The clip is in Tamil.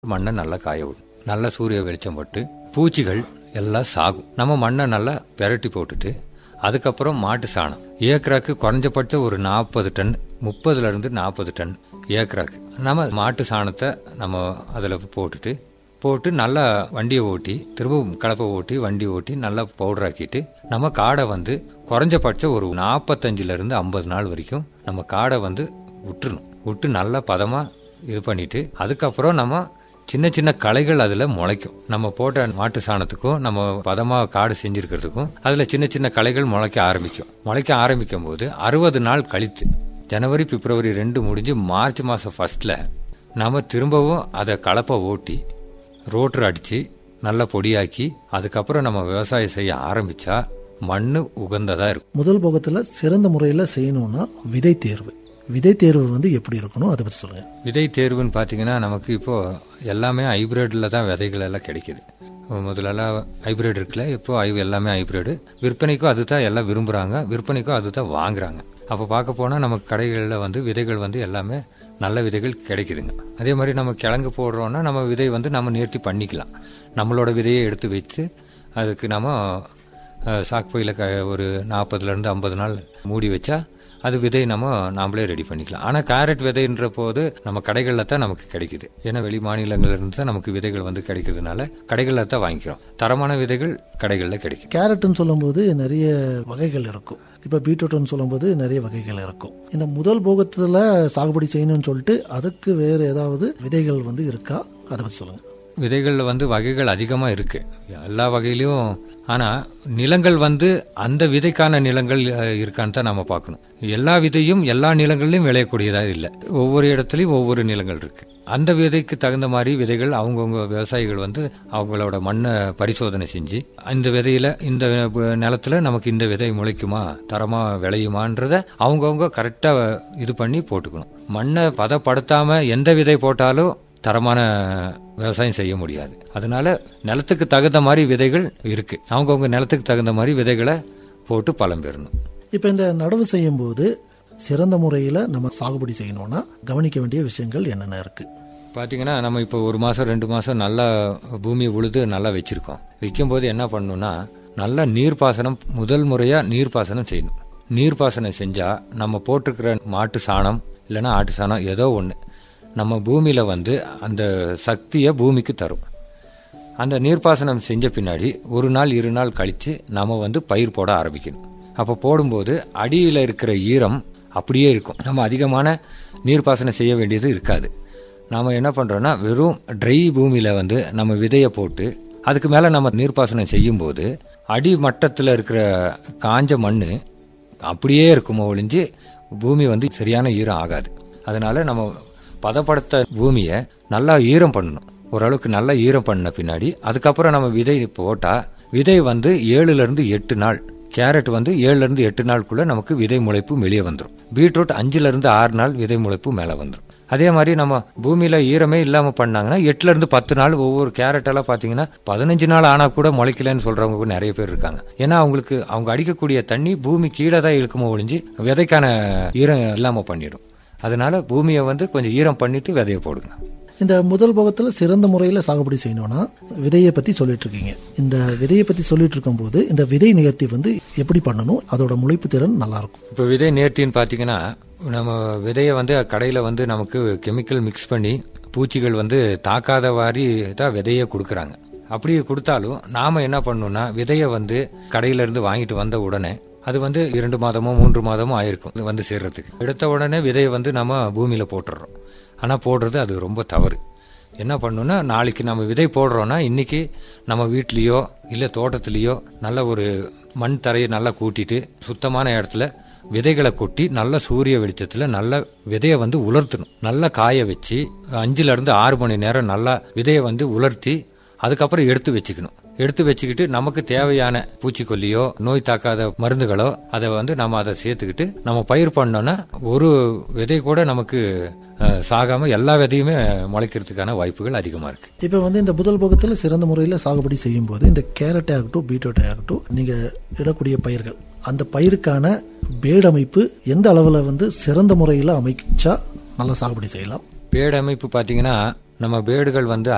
மண்ணை நல்லா காய விடும் நல்லா சூரிய வெளிச்சம் பட்டு பூச்சிகள் எல்லாம் சாகும் நம்ம மண்ணை நல்லா பெரட்டி போட்டுட்டு அதுக்கப்புறம் மாட்டு சாணம் ஏக்கராக்கு குறைஞ்சபட்சம் ஒரு நாற்பது டன் முப்பதுல இருந்து நாற்பது டன் ஏக்கராக்கு நம்ம மாட்டு சாணத்தை நம்ம அதில் போட்டுட்டு போட்டு நல்லா வண்டியை ஓட்டி திரும்ப கலப்பை ஓட்டி வண்டி ஓட்டி நல்லா பவுடர் ஆக்கிட்டு நம்ம காடை வந்து குறைஞ்சபட்சம் ஒரு நாற்பத்தஞ்சுல இருந்து ஐம்பது நாள் வரைக்கும் நம்ம காடை வந்து விட்டுறணும் விட்டு நல்லா பதமா இது பண்ணிட்டு அதுக்கப்புறம் நம்ம சின்ன சின்ன களைகள் அதுல முளைக்கும் நம்ம போட்ட மாட்டு சாணத்துக்கும் நம்ம பதமா காடு செஞ்சிருக்கிறதுக்கும் அதுல சின்ன சின்ன களைகள் முளைக்க ஆரம்பிக்கும் முளைக்க ஆரம்பிக்கும் போது அறுபது நாள் கழித்து ஜனவரி பிப்ரவரி ரெண்டு முடிஞ்சு மார்ச் மாசம் ஃபர்ஸ்ட்ல நாம திரும்பவும் அதை கலப்பை ஓட்டி ரோட்டர் அடிச்சு நல்லா பொடியாக்கி அதுக்கப்புறம் நம்ம விவசாயம் செய்ய ஆரம்பிச்சா மண்ணு உகந்ததா இருக்கும் முதல் போகத்துல சிறந்த முறையில செய்யணும்னா விதை தேர்வு விதை தேர்வு வந்து எப்படி இருக்கணும் அதை பத்தி சொல்லுங்க விதை தேர்வுன்னு பார்த்தீங்கன்னா நமக்கு இப்போ எல்லாமே ஹைபிரிட்ல தான் விதைகள் எல்லாம் கிடைக்குது முதல்லலாம் ஹைபிரிட் இருக்குல்ல இப்போ ஐ- எல்லாமே ஹைபிரிட் விற்பனைக்கும் அதுதான் எல்லாம் விரும்புறாங்க விற்பனைக்கும் அதுதான் வாங்குறாங்க அப்போ பார்க்க போனால் நமக்கு கடைகளில் வந்து விதைகள் வந்து எல்லாமே நல்ல விதைகள் கிடைக்குதுங்க அதே மாதிரி நம்ம கிழங்கு போடுறோம்னா நம்ம விதை வந்து நம்ம நேர்த்தி பண்ணிக்கலாம் நம்மளோட விதையை எடுத்து வச்சு அதுக்கு நம்ம அஹ், சாக்கு பையில க ஒரு நாற்பதுலேருந்து ஐம்பது நாள் மூடி வச்சா அது விதை நம்ம நாமளே ரெடி பண்ணிக்கலாம் ஆனால் கேரட் விதைன்ற போது நம்ம கடைகளில் தான் நமக்கு கிடைக்குது ஏன்னா வெளி மாநிலங்கள்ல இருந்து தான் நமக்கு விதைகள் வந்து கிடைக்கிறதுனால கடைகளில் தான் வாங்கிக்கிறோம் தரமான விதைகள் கடைகளில் கிடைக்கும் கேரட்னு சொல்லும்போது நிறைய வகைகள் இருக்கும் இப்ப பீட்ரூட்னு சொல்லும்போது நிறைய வகைகள் இருக்கும் இந்த முதல் போகத்துல சாகுபடி செய்யணும்னு சொல்லிட்டு அதுக்கு வேற ஏதாவது விதைகள் வந்து இருக்கா அதை பத்தி சொல்லுங்க விதைகளில் வந்து வகைகள் அதிகமாக இருக்கு எல்லா வகையிலையும் ஆனால் நிலங்கள் வந்து அந்த விதைக்கான நிலங்கள் அஹ், இருக்கான்னு தான் நம்ம பார்க்கணும் எல்லா விதையும் எல்லா நிலங்கள்லையும் விளையக்கூடியதாக இல்லை ஒவ்வொரு இடத்துலையும் ஒவ்வொரு நிலங்கள் இருக்கு அந்த விதைக்கு தகுந்த மாதிரி விதைகள் அவங்கவுங்க விவசாயிகள் வந்து அவங்களோட மண்ணை பரிசோதனை செஞ்சு இந்த விதையில இந்த நிலத்துல நமக்கு இந்த விதை முளைக்குமா தரமா விளையுமான்றத அவங்கவுங்க கரெக்டா இது பண்ணி போட்டுக்கணும் மண்ணை பதப்படுத்தாம எந்த விதை போட்டாலும் தரமான விவசாயம் செய்ய முடியாது அதனால நிலத்துக்கு தகுந்த மாதிரி விதைகள் இருக்கு அவங்கவுங்க நிலத்துக்கு தகுந்த மாதிரி விதைகளை போட்டு பலம் பெறணும் இப்ப இந்த நடவு செய்யும் போது சிறந்த முறையில நம்ம சாகுபடி செய்யணும்னா கவனிக்க வேண்டிய விஷயங்கள் என்னென்ன இருக்கு பார்த்தீங்கன்னா நம்ம இப்போ ஒரு மாதம் ரெண்டு மாதம் நல்லா பூமி உழுது நல்லா வச்சிருக்கோம் வைக்கும்போது என்ன பண்ணணும்னா நல்லா நீர்ப்பாசனம் முதல் முறையாக நீர்ப்பாசனம் செய்யணும் நீர்ப்பாசனம் செஞ்சால் நம்ம போட்டிருக்கிற மாட்டு சாணம் இல்லைன்னா ஆட்டு சாணம் ஏதோ ஒன்று நம்ம பூமியில் வந்து அந்த சக்தியை பூமிக்கு தரும் அந்த நீர்ப்பாசனம் செஞ்ச பின்னாடி ஒரு நாள் இரு நாள் கழித்து நம்ம வந்து பயிர் போட ஆரம்பிக்கணும் அப்போ போடும்போது அடியில் இருக்கிற ஈரம் அப்படியே இருக்கும் நம்ம அதிகமான நீர்ப்பாசனம் செய்ய வேண்டியது இருக்காது நாம என்ன பண்றோம்னா வெறும் ட்ரை பூமியில வந்து நம்ம விதையை போட்டு அதுக்கு மேல நம்ம நீர்ப்பாசனம் செய்யும்போது அடி மட்டத்தில் இருக்கிற காஞ்ச மண் அப்படியே இருக்குமோ ஒழிஞ்சு பூமி வந்து சரியான ஈரம் ஆகாது அதனால நம்ம பதப்படுத்த பூமியை நல்லா ஈரம் பண்ணணும் ஓரளவுக்கு நல்லா ஈரம் பண்ண பின்னாடி அதுக்கப்புறம் நம்ம விதை போட்டா விதை வந்து ஏழுல இருந்து எட்டு நாள் கேரட் வந்து ஏழுல இருந்து எட்டு நாளுக்குள்ள நமக்கு விதை முளைப்பு வெளியே வந்துடும் பீட்ரூட் அஞ்சுல இருந்து ஆறு நாள் விதை முளைப்பு மேல வந்துடும் அதே மாதிரி நம்ம பூமியில ஈரமே இல்லாம பண்ணாங்கன்னா எட்டுல இருந்து பத்து நாள் ஒவ்வொரு கேரட் எல்லாம் பாத்தீங்கன்னா பதினஞ்சு நாள் ஆனா கூட முளைக்கலன்னு சொல்றவங்க கூட நிறைய பேர் இருக்காங்க ஏன்னா அவங்களுக்கு அவங்க அடிக்கக்கூடிய தண்ணி பூமி கீழே தான் இழுக்குமோ ஒழிஞ்சு விதைக்கான ஈரம் இல்லாம பண்ணிடும் அதனால பூமியை வந்து கொஞ்சம் ஈரம் பண்ணிட்டு விதைய போடுங்க இந்த முதல் போகத்துல சிறந்த முறையில சாகுபடி செய்யணும்னா விதையை பத்தி சொல்லிட்டு இருக்கீங்க இந்த விதையை பத்தி சொல்லிட்டு இருக்கும்போது இந்த விதை நிகழ்த்தி வந்து எப்படி பண்ணணும் அதோட முளைப்பு திறன் நல்லா இருக்கும் இப்போ விதை நேர்த்தின்னு பார்த்தீங்கன்னா நம்ம விதையை வந்து கடையில் வந்து நமக்கு கெமிக்கல் மிக்ஸ் பண்ணி பூச்சிகள் வந்து தாக்காத மாதிரி தான் விதையை கொடுக்குறாங்க அப்படி கொடுத்தாலும் நாம என்ன பண்ணணும்னா விதையை வந்து கடையில இருந்து வாங்கிட்டு வந்த உடனே அது வந்து இரண்டு மாதமோ மூன்று மாதமோ ஆயிருக்கும் இது வந்து சேர்றதுக்கு எடுத்த உடனே விதையை வந்து நம்ம பூமியில போட்டுடுறோம் ஆனா போடுறது அது ரொம்ப தவறு என்ன பண்ணணும்னா நாளைக்கு நம்ம விதை போடுறோம்னா இன்னைக்கு நம்ம வீட்லயோ இல்ல தோட்டத்திலேயோ நல்ல ஒரு மண் தரையை நல்லா கூட்டிட்டு சுத்தமான இடத்துல விதைகளை கொட்டி நல்ல சூரிய வெளிச்சத்துல நல்ல விதையை வந்து உலர்த்தணும் நல்லா காய வச்சு அஞ்சுல இருந்து ஆறு மணி நேரம் நல்லா விதையை வந்து உலர்த்தி அதுக்கப்புறம் எடுத்து வச்சுக்கணும் எடுத்து வச்சுக்கிட்டு நமக்கு தேவையான பூச்சிக்கொல்லியோ நோய் தாக்காத மருந்துகளோ அதை வந்து நம்ம அதை சேர்த்துக்கிட்டு நம்ம பயிர் பண்ணோம்னா ஒரு விதை கூட நமக்கு அஹ், சாகாம எல்லா விதையுமே முளைக்கிறதுக்கான வாய்ப்புகள் அதிகமா இருக்கு இப்ப வந்து இந்த முதல் போகத்துல சிறந்த முறையில சாகுபடி செய்யும் போது இந்த கேரட் ஆகட்டும் பீட்ரூட் ஆகட்டும் நீங்க இடக்கூடிய பயிர்கள் அந்த பயிருக்கான பேடு அமைப்பு எந்த அளவுல வந்து சிறந்த முறையில அமைச்சா நல்லா சாகுபடி செய்யலாம் பேடு அமைப்பு பாத்தீங்கன்னா நம்ம பேடுகள் வந்து